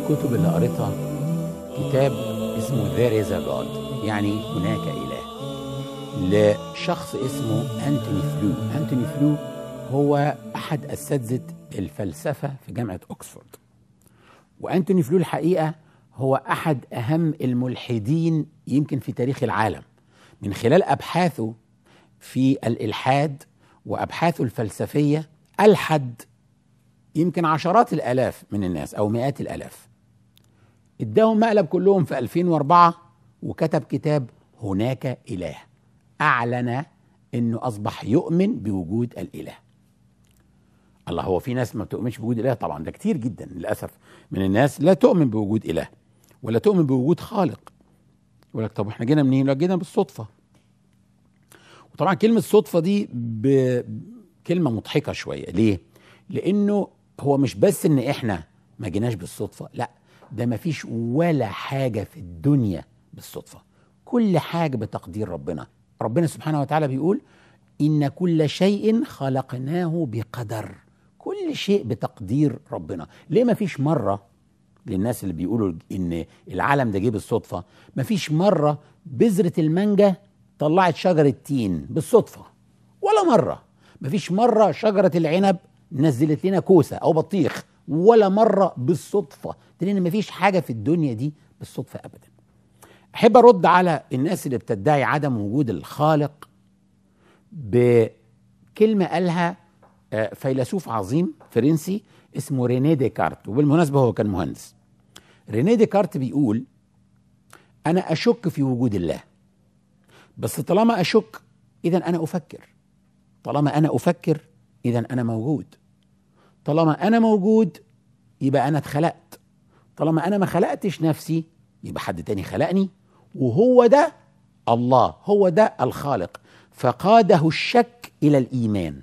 الكتب اللي قريتها كتاب اسمه There is a God يعني هناك إله لشخص اسمه أنتوني فلو أنتوني فلو هو أحد أساتذة الفلسفة في جامعة أكسفورد وأنتوني فلو الحقيقة هو أحد أهم الملحدين يمكن في تاريخ العالم من خلال أبحاثه في الإلحاد وأبحاثه الفلسفية ألحد يمكن عشرات الآلاف من الناس أو مئات الآلاف اداهم مقلب كلهم في 2004 وكتب كتاب هناك إله أعلن أنه أصبح يؤمن بوجود الإله الله هو في ناس ما بتؤمنش بوجود إله طبعا ده كتير جدا للأسف من الناس لا تؤمن بوجود إله ولا تؤمن بوجود خالق يقول لك طب احنا جينا منين؟ لا جينا بالصدفة وطبعا كلمة صدفة دي بكلمة مضحكة شوية ليه؟ لأنه هو مش بس إن احنا ما جيناش بالصدفة لا ده ما فيش ولا حاجة في الدنيا بالصدفة كل حاجة بتقدير ربنا ربنا سبحانه وتعالى بيقول إن كل شيء خلقناه بقدر كل شيء بتقدير ربنا ليه ما فيش مرة للناس اللي بيقولوا إن العالم ده جه بالصدفة ما فيش مرة بذرة المانجا طلعت شجرة تين بالصدفة ولا مرة ما فيش مرة شجرة العنب نزلت لنا كوسة أو بطيخ ولا مرة بالصدفة لأن ما فيش حاجة في الدنيا دي بالصدفة أبدا أحب أرد على الناس اللي بتدعي عدم وجود الخالق بكلمة قالها فيلسوف عظيم فرنسي اسمه ريني ديكارت وبالمناسبة هو كان مهندس ريني ديكارت بيقول أنا أشك في وجود الله بس طالما أشك إذا أنا أفكر طالما أنا أفكر إذا أنا موجود طالما أنا موجود يبقى أنا اتخلقت طالما أنا ما خلقتش نفسي يبقى حد تاني خلقني وهو ده الله هو ده الخالق فقاده الشك إلى الإيمان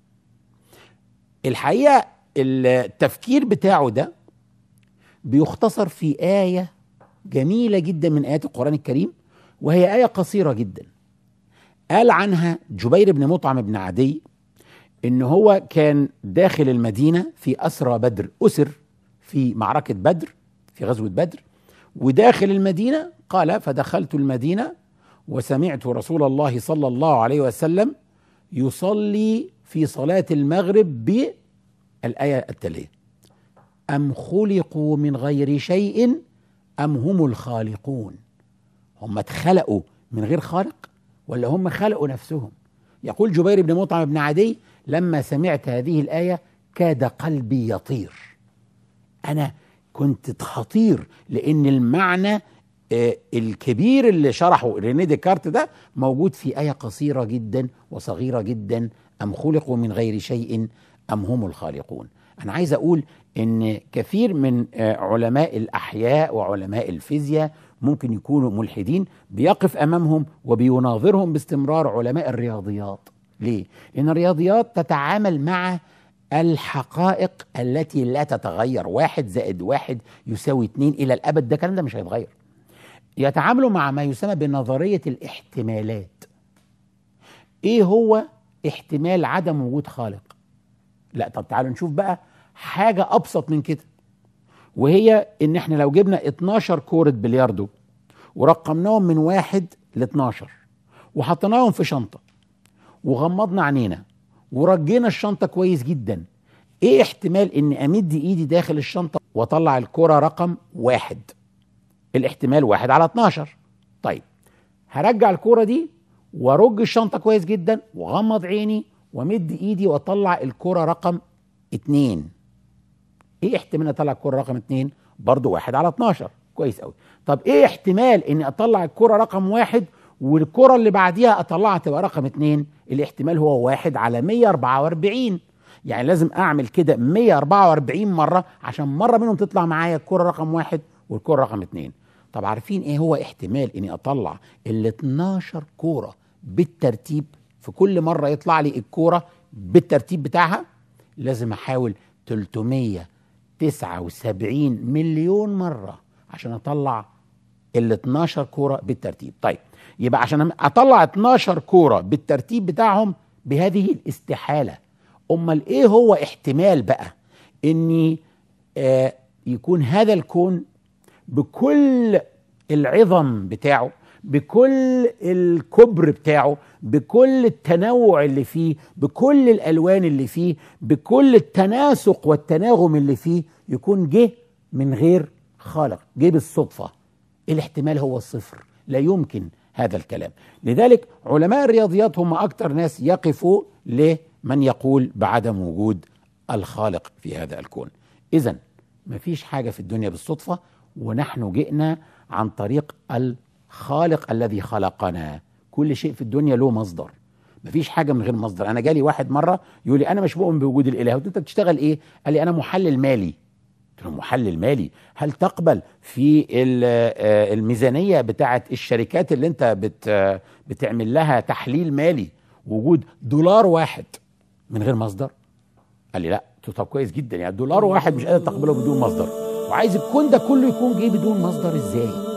الحقيقة التفكير بتاعه ده بيختصر في آية جميلة جدا من آيات القرآن الكريم وهي آية قصيرة جدا قال عنها جبير بن مطعم بن عدي إن هو كان داخل المدينة في أسرى بدر أسر في معركة بدر في غزوة بدر وداخل المدينة قال فدخلت المدينة وسمعت رسول الله صلى الله عليه وسلم يصلي في صلاة المغرب بالآية التالية أم خلقوا من غير شيء أم هم الخالقون هم اتخلقوا من غير خالق ولا هم خلقوا نفسهم يقول جبير بن مطعم بن عدي لما سمعت هذه الآية كاد قلبي يطير أنا كنت خطير لأن المعنى آه الكبير اللي شرحه ريني ديكارت ده موجود في آية قصيرة جدا وصغيرة جدا أم خلقوا من غير شيء أم هم الخالقون أنا عايز أقول إن كثير من آه علماء الأحياء وعلماء الفيزياء ممكن يكونوا ملحدين بيقف أمامهم وبيناظرهم باستمرار علماء الرياضيات ليه؟ لأن الرياضيات تتعامل مع الحقائق التي لا تتغير واحد زائد واحد يساوي اتنين إلى الأبد ده الكلام ده مش هيتغير يتعاملوا مع ما يسمى بنظرية الاحتمالات ايه هو احتمال عدم وجود خالق لا طب تعالوا نشوف بقى حاجة أبسط من كده وهي إن إحنا لو جبنا 12 كورة بلياردو ورقمناهم من واحد ل 12 وحطيناهم في شنطة وغمضنا عينينا ورجينا الشنطة كويس جدا ايه احتمال ان امد ايدي داخل الشنطة واطلع الكرة رقم واحد الاحتمال واحد على 12 طيب هرجع الكرة دي وارج الشنطة كويس جدا وغمض عيني وامد ايدي واطلع الكرة رقم اتنين ايه احتمال اطلع الكرة رقم اتنين برضو واحد على 12 كويس قوي طب ايه احتمال اني اطلع الكرة رقم واحد والكرة اللي بعديها اطلعها تبقى رقم اتنين الاحتمال هو واحد على 144 يعني لازم اعمل كده 144 مرة عشان مرة منهم تطلع معايا الكرة رقم واحد والكرة رقم اتنين طب عارفين ايه هو احتمال اني اطلع ال 12 كورة بالترتيب في كل مرة يطلع لي الكورة بالترتيب بتاعها لازم احاول 379 مليون مرة عشان اطلع ال 12 كورة بالترتيب طيب يبقى عشان اطلع 12 كوره بالترتيب بتاعهم بهذه الاستحاله امال ايه هو احتمال بقى اني آه يكون هذا الكون بكل العظم بتاعه بكل الكبر بتاعه بكل التنوع اللي فيه بكل الالوان اللي فيه بكل التناسق والتناغم اللي فيه يكون جه من غير خالق جه بالصدفه الاحتمال هو الصفر لا يمكن هذا الكلام لذلك علماء الرياضيات هم اكثر ناس يقفوا لمن يقول بعدم وجود الخالق في هذا الكون اذا مفيش حاجه في الدنيا بالصدفه ونحن جئنا عن طريق الخالق الذي خلقنا كل شيء في الدنيا له مصدر مفيش حاجه من غير مصدر انا جالي واحد مره يقول لي انا مش مؤمن بوجود الاله قلت له انت بتشتغل ايه قال لي انا محلل مالي قلت له محلل مالي هل تقبل في ال- الميزانيه بتاعه الشركات اللي انت بت بتعمل لها تحليل مالي وجود دولار واحد من غير مصدر قال لي لا قلت له طب كويس جدا يعني دولار واحد مش قادر تقبله بدون مصدر وعايز الكون ده كله يكون جه بدون مصدر ازاي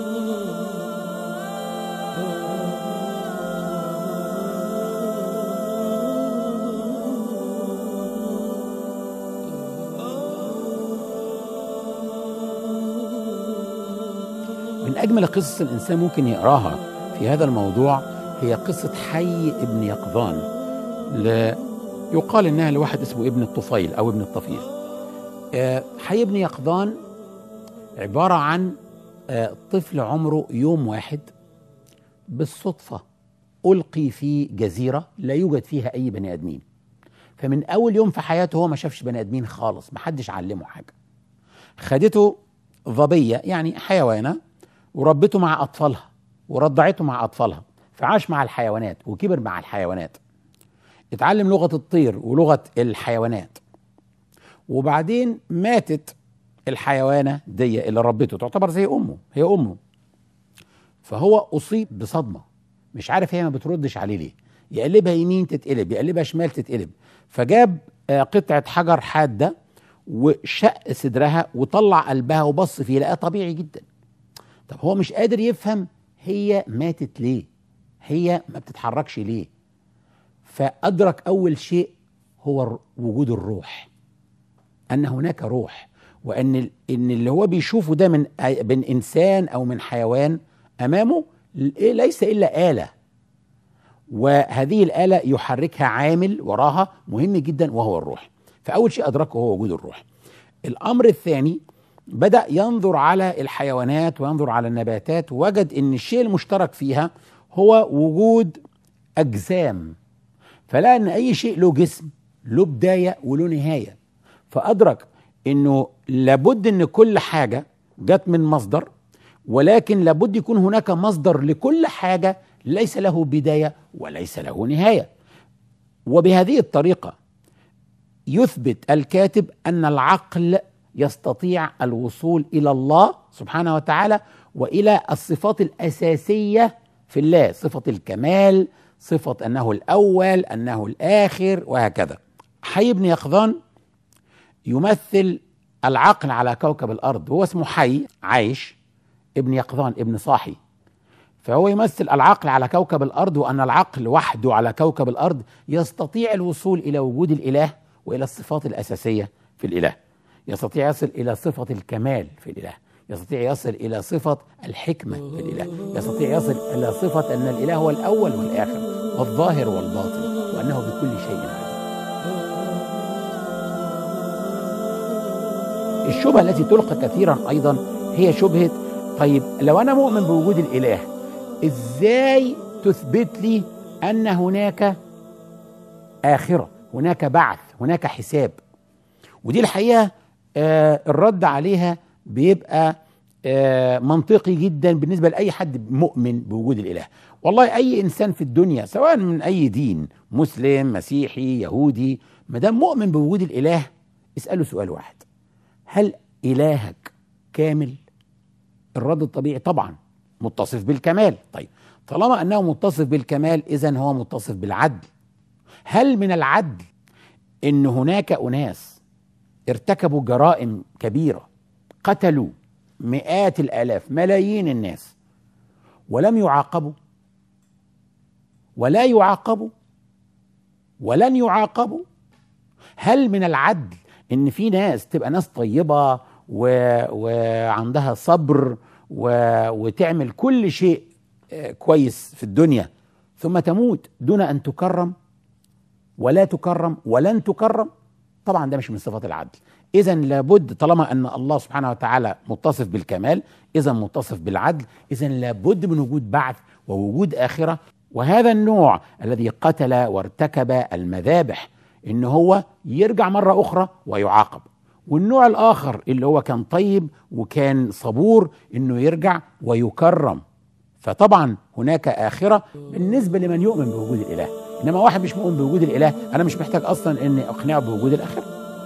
من اجمل قصص الانسان ممكن يقراها في هذا الموضوع هي قصه حي ابن يقظان ل... يقال انها لواحد اسمه ابن الطفيل او ابن الطفيل آه، حي ابن يقظان عباره عن آه، طفل عمره يوم واحد بالصدفه القي في جزيره لا يوجد فيها اي بني ادمين فمن اول يوم في حياته هو ما شافش بني ادمين خالص ما حدش علمه حاجه خدته ظبيه يعني حيوانه وربته مع اطفالها ورضعته مع اطفالها فعاش مع الحيوانات وكبر مع الحيوانات اتعلم لغه الطير ولغه الحيوانات وبعدين ماتت الحيوانه دي اللي ربته تعتبر زي امه هي امه فهو اصيب بصدمه مش عارف هي ما بتردش عليه ليه يقلبها يمين تتقلب يقلبها شمال تتقلب فجاب آه، قطعه حجر حاده وشق صدرها وطلع قلبها وبص فيه لقاه طبيعي جدا طب هو مش قادر يفهم هي ماتت ليه هي ما بتتحركش ليه فأدرك أول شيء هو الر- وجود الروح أن هناك روح وأن ال- إن اللي هو بيشوفه ده من أي- من إنسان أو من حيوان أمامه ل- إيه ليس إلا آلة وهذه الآلة يحركها عامل وراها مهم جدا وهو الروح فأول شيء أدركه هو وجود الروح الأمر الثاني بدأ ينظر على الحيوانات وينظر على النباتات ووجد أن الشيء المشترك فيها هو وجود أجسام فلقى أن أي شيء له جسم له بداية وله نهاية فأدرك أنه لابد أن كل حاجة جت من مصدر ولكن لابد يكون هناك مصدر لكل حاجة ليس له بداية وليس له نهاية وبهذه الطريقة يثبت الكاتب ان العقل يستطيع الوصول الى الله سبحانه وتعالى والى الصفات الاساسيه في الله صفه الكمال صفه انه الاول انه الاخر وهكذا حي بن يقظان يمثل العقل على كوكب الارض هو اسمه حي عايش ابن يقظان ابن صاحي فهو يمثل العقل على كوكب الارض وان العقل وحده على كوكب الارض يستطيع الوصول الى وجود الاله والى الصفات الاساسيه في الاله يستطيع يصل الى صفه الكمال في الاله يستطيع يصل الى صفه الحكمه في الاله يستطيع يصل الى صفه ان الاله هو الاول والاخر والظاهر والباطن وانه بكل شيء عليم الشبهه التي تلقى كثيرا ايضا هي شبهه طيب لو انا مؤمن بوجود الاله ازاي تثبت لي ان هناك اخره هناك بعث هناك حساب ودي الحقيقه آه الرد عليها بيبقى آه منطقي جدا بالنسبه لاي حد مؤمن بوجود الاله والله اي انسان في الدنيا سواء من اي دين مسلم مسيحي يهودي ما دام مؤمن بوجود الاله اساله سؤال واحد هل الهك كامل الرد الطبيعي طبعا متصف بالكمال طيب طالما انه متصف بالكمال اذا هو متصف بالعدل هل من العدل ان هناك اناس ارتكبوا جرائم كبيره قتلوا مئات الالاف ملايين الناس ولم يعاقبوا ولا يعاقبوا ولن يعاقبوا هل من العدل ان في ناس تبقى ناس طيبه و... وعندها صبر و... وتعمل كل شيء آه، كويس في الدنيا ثم تموت دون ان تكرم ولا تكرم ولن تكرم طبعا ده مش من صفات العدل اذا لابد طالما ان الله سبحانه وتعالى متصف بالكمال اذا متصف بالعدل اذا لابد من وجود بعث ووجود اخره وهذا النوع الذي قتل وارتكب المذابح ان هو يرجع مره اخرى ويعاقب والنوع الاخر اللي هو كان طيب وكان صبور انه يرجع ويكرم فطبعا هناك اخره بالنسبه لمن يؤمن بوجود الاله انما واحد مش مؤمن بوجود الاله انا مش محتاج اصلا اني اقنعه بوجود الاخره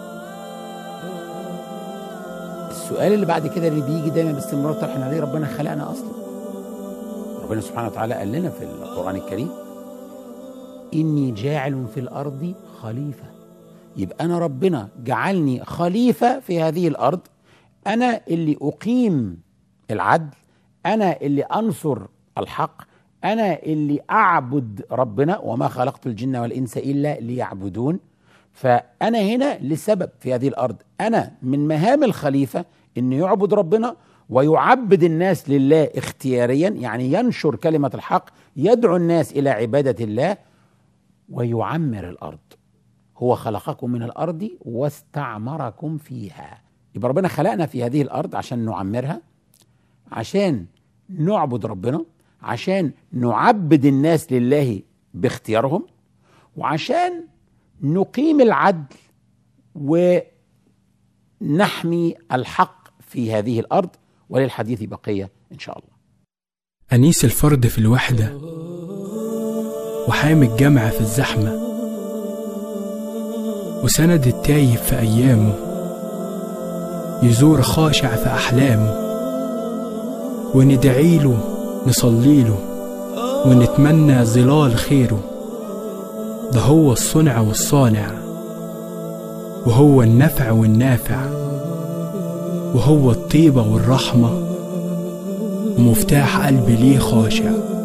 السؤال اللي بعد كده اللي بيجي دايما باستمرار طب احنا ليه ربنا خلقنا اصلا ربنا سبحانه وتعالى قال لنا في القران الكريم اني جاعل في الارض خليفه يبقى انا ربنا جعلني خليفه في هذه الارض انا اللي اقيم العدل انا اللي انصر الحق انا اللي اعبد ربنا وما خلقت الجن والانس الا ليعبدون فانا هنا لسبب في هذه الارض انا من مهام الخليفه انه يعبد ربنا ويعبد الناس لله اختياريا يعني ينشر كلمه الحق يدعو الناس الى عباده الله ويعمر الارض هو خلقكم من الارض واستعمركم فيها يبقى ربنا خلقنا في هذه الارض عشان نعمرها عشان نعبد ربنا عشان نعبد الناس لله باختيارهم وعشان نقيم العدل ونحمي الحق في هذه الارض وللحديث بقيه ان شاء الله. أنيس الفرد في الوحدة وحامي الجمع في الزحمة وسند التايه في أيامه يزور خاشع في أحلامه وندعيله نصليله ونتمنى ظلال خيره ده هو الصنع والصانع وهو النفع والنافع وهو الطيبة والرحمة ومفتاح قلبي ليه خاشع